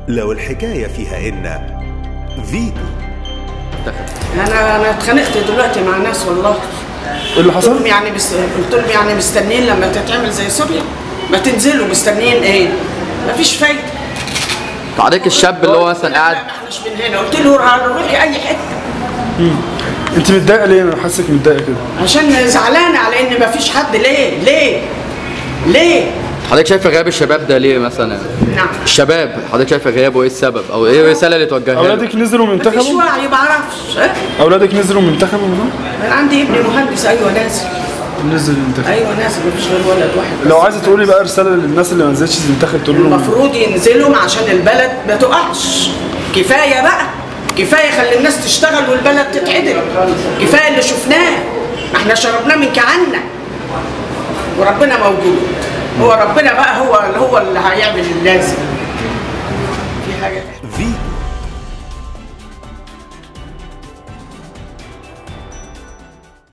لو الحكاية فيها إن فيتو انا انا اتخانقت دلوقتي مع ناس والله ايه اللي قلت لهم حصل؟ يعني بس قلت لهم يعني مستنيين لما تتعمل زي سوريا ما تنزلوا مستنيين ايه مفيش فايده حضرتك الشاب اللي هو مثلا قاعد لا، ما احناش من هنا قلت له روحي اي حته انت متضايقه ليه؟ انا حاسك متضايقه كده عشان زعلانه على ان مفيش حد ليه ليه ليه حضرتك شايف غياب الشباب ده ليه مثلا نعم الشباب حضرتك شايف غيابه ايه السبب او ايه الرساله اللي توجهها له اولادك نزلوا مفيش منتخبوا؟ وعي ما اعرفش ها؟ اولادك نزلوا منتخبوا مثلا؟ انا عندي ابن مهندس ايوه نازل نزل المنتخب ايوه نازل مفيش غير ولد واحد بس. لو عايزه تقولي بقى رساله للناس اللي ما نزلتش المنتخب تقول لهم المفروض ينزلوا عشان البلد ما تقعش كفايه بقى كفايه خلي الناس تشتغل والبلد تتعدل كفايه اللي شفناه ما احنا شربناه من كعنا وربنا موجود هو ربنا بقى هو هو اللي هيعمل اللازم في حاجه فيتو